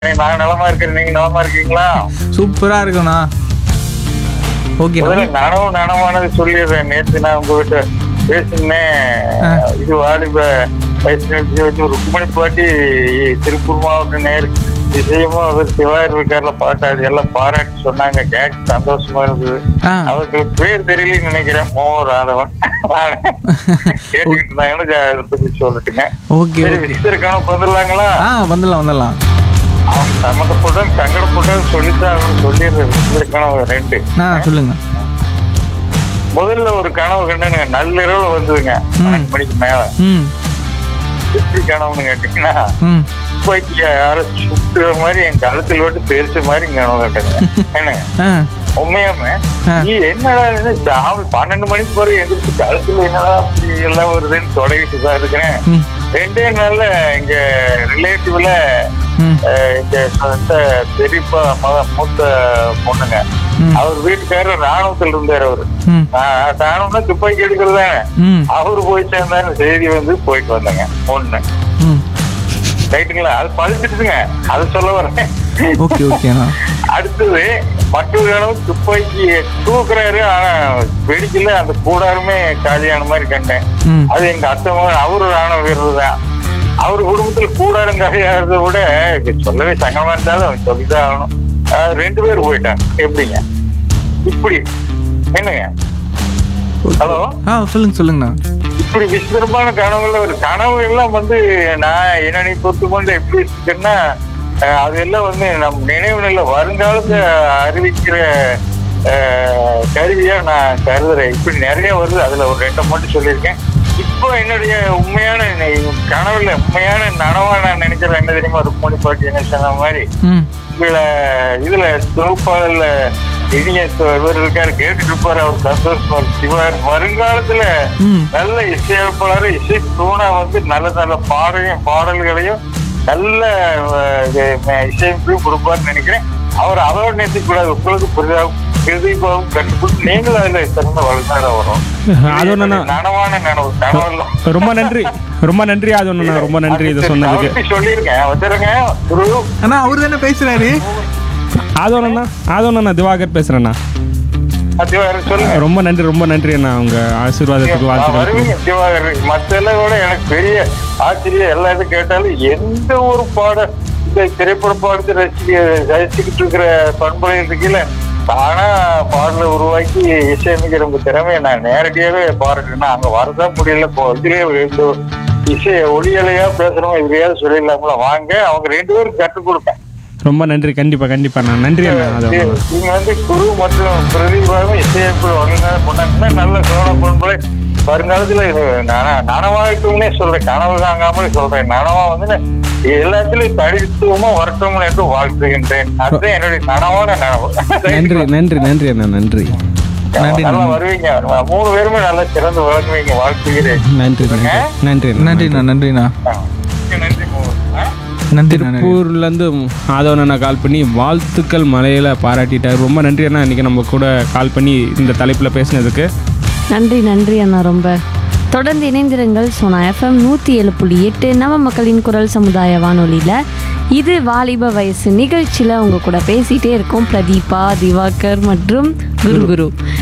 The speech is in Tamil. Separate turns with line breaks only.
நான் நலமா இருக்கிறேன் நீங்க நலமா இருக்கீங்களா
சூப்பரா இருக்குண்ணா ஓகே
முதல்ல நனவு நனவானது சொல்லிடுறேன் நேத்து நான் உங்ககிட்ட பேசினேன் இது வாலிப வயசு நிகழ்ச்சி வச்சு ஒரு ருக்குமணி பாட்டி திருப்பூர் மாவட்ட நேர் விஷயமும் அவர் சிவாயர் இருக்கார்ல பாட்டு அது எல்லாம் பாராட்டி சொன்னாங்க கேட்க சந்தோஷமா இருந்தது
ஆ
அவருக்கு பேர் தெரியலன்னு நினைக்கிறேன் மோகன் ராதவன் கேட்டுக்கிட்டு இருந்தாங்கன்னு அதை பத்தி சொல்லட்டுங்க
ஓகே
சரி
ஓகே
விசித்திருக்கான வந்துடலாங்களா
ஆ வந்துடலாம் வந்துடலாம்
அவன் சம்மந்தப்பட்ட சங்கடப்பட்ட சொல்லித்தான் அவன் சொல்லிடுறது விசித்திருக்கான ரெண்டு
ஆ சொல்லுங்க
முதல்ல ஒரு கனவு கண்டுங்க நள்ளிரவு வந்ததுங்க பன்னெண்டு மணிக்கு மேல
ம்
எப்படி கனவுன்னு கேட்டீங்கன்னா
ம்
துப்பாக்கி யாரும் சுட்டுற மாதிரி என் கழுத்தில் விட்டு பெருசு மாதிரி கனவு கட்டுங்க என்னங்க
ஆ
உண்மையாம
ஆ.
நீ என்னடா இது ஜாம பன்னெண்டு மணிக்கு பிறகு எந்திரிச்சு கழுத்துல என்னடா அப்படி எல்லாம் வருதுன்னு தொடங்கிட்டு தான் இருக்கிறேன்
ம்
ரெண்டே நாள்ல எங்க ரிலேட்டிவ்ல
ம்
எங்க சொந்த பெரியப்பா மக மூத்த பொண்ணுங்க
ம்.
அவர் வீட்டுக்காரர் ராணுவத்தில் இருந்தார் அவரு
ம்
ஆஹ் ராணுவம்னா துப்பாக்கி எடுக்கிறதானே
ம்
அவரு போய் சேர்ந்தாரு செய்தி வந்து போயிட்டு வந்தேங்க ஒண்ணு
ம்
ரைட்டுங்களா அது பழிச்சிட்டுங்க அது சொல்ல வரேன்
ஓகே ஓகேண்ணா
அடுத்தது மற்றொரு கனவு துப்பாக்கி தூக்குறாரு ஆனா வெடிக்கல அந்த கூடாருமே காலியான மாதிரி கண்டேன்
ம்
அது எங்க அத்தை மகன் அவரு ராணுவ வீரர் தான் அவர் குடும்பத்துல கூடாரம் கதையாகிறத விட இது சொல்லவே சங்கமா இருந்தாலும் அவன் சொல்லிதான் ஆகணும் ஆஹ் ரெண்டு பேர் போயிட்டாங்க எப்படிங்க இப்படி என்னங்க ஹலோ
ஆ சொல்லுங்க சொல்லுங்கண்ணா
இப்படி விசித்திரமான கனவுகள் ஒரு கனவு எல்லாம் வந்து நான் என்னை பொறுத்து கொண்டு எப்படி இருக்குன்னா அஹ், அதெல்லாம் வந்து நம் நினைவுல வருங்காலத்தை அறிவிக்கிற அஹ், கருவியா நான் கருதுறேன் இப்படி நிறைய வருது அதுல ஒரு ரெண்டை மட்டும் சொல்லியிருக்கேன் இப்போ என்னுடைய உண்மையான நி- கனவுல உண்மையான நனவா நான் நினைக்கிறேன் என்ன தெரியுமா ருக்மணி பாட்டி என்ன சொன்ன மாதிரி
ம்
இதுல இதுல தொகுப்பாளர்ல இனிய தொ- இவர் இருக்காரு கேட்டுட்டு இருப்பாரு அவர் சந்தோஷமா இருக்கு. சிவார் வருங்காலத்துல
ம்
நல்ல இசையமைப்பாளர் இசை தூணா வந்து நல்ல நல்ல பாடலையும் பாடல்களையும் நல்ல அஹ், இது, ம- இசையமைப்பையும் கொடுப்பாருன்னு நினைக்கிறேன் அவர் அவரோட நேர்த்திக் கூடாது உங்களுக்கு புரிதாவும் பிரதீபாவும் கண்டுபிடிச்சு நீங்களும் அதுல சிறந்த வளர்ச்சாட வரும்
அது ஒண்ணுண்ணா.
நனவான நனவு கனவெல்லாம்
ரொம்ப நன்றி ரொம்ப நன்றி அது ஒண்ணுண்ணா ரொம்ப நன்றி இதை சொன்னதுக்கு
அவர்கிட்ட சொல்லியிருக்கேன் வந்துருங்க குரு
அண்ணா அவர் தானே பேசுறாரு
அது ஒண்ணுண்ணா அது ஒண்ணுண்ணா திவாகர் பேசுறேண்ணா
அத்தியாரம் சொல்லுங்க
ரொம்ப நன்றி ரொம்ப நன்றி அண்ணா உங்க ஆசீர்வாதத்துக்கு
நான்
வாழ்த்துக்கள்
வருவீங்க சிவாகர் மத்த எல்லாம் விட எனக்கு பெரிய ஆச்சரியம் எல்லா இது கேட்டாலும் எந்த ஒரு பாட இந்த திரைப்பட பாடத்தை ரசிக்க ரசிச்சுக்கிட்டு இருக்கிற பண்புகள் இருக்கல தானா பாடலை உருவாக்கி இசையமைக்கிற உங்க திறமையை நான் நேரடியாவே பாராட்டுறேன்னா அங்க வரதான் முடியல இப்போ இதுலயே இந்த இசை ஒளியலையா பேசுறோம் இதுலயாவது சொல்லிடலாம்ல வாங்க அவங்க ரெண்டு பேரும் கற்றுக் கொடுப்பேன்
ரொம்ப நன்றி கண்டிப்பா கண்டிப்பா நான் நன்றி அண்ணா அது ஒண்ணுண்ணா.
நீங்க வந்து குரு மற்றும் பிரதிபாவும் இசையமைப்பு வல்லுநர் பண்ணாங்கன்னா நல்ல சோழ பண்புகளை வருங்காலத்துல இது நான- நனவாகட்டும்னே சொல்றேன் கனவு தாங்காமலே சொல்றேன் நனவா வந்து எல்லாத்துலயும் தனித்துவமா வரட்டும்னு என்று வாழ்த்துகின்றேன் அதுதான் என்னுடைய நனவான நனவு
நன்றி நன்றி நன்றி அண்ணா நன்றி
நன்றி,
நல்லா
நன்றி.
வருவீங்க மூணு பேருமே நல்லா சிறந்து வழங்குவீங்க வாழ்த்துகிறேன்
நன்றி நன்றி நன்றி அண்ணா.
நன்றிண்ணா நன்றிண்ணா
ஆ. நன்றி மூணு ஆ?
நன்றி நன்றி
திருப்பூர்ல இருந்து ஆதவன் அண்ணா கால் பண்ணி வாழ்த்துக்கள் மலையில பாராட்டிட்டார் ரொம்ப நன்றி அண்ணா இன்னைக்கு நம்ம கூட கால் பண்ணி இந்த தலைப்புல பேசினதுக்கு
நன்றி நன்றி அண்ணா ரொம்ப தொடர்ந்து இணைந்திருங்கள் சோனா எஃப்எம் நூற்றி ஏழு புள்ளி எட்டு நவ மக்களின் குரல் சமுதாய வானொலியில் இது வாலிப வயசு நிகழ்ச்சியில் உங்கள் கூட பேசிகிட்டே இருக்கோம் பிரதீபா திவாகர் மற்றும் குரு குரு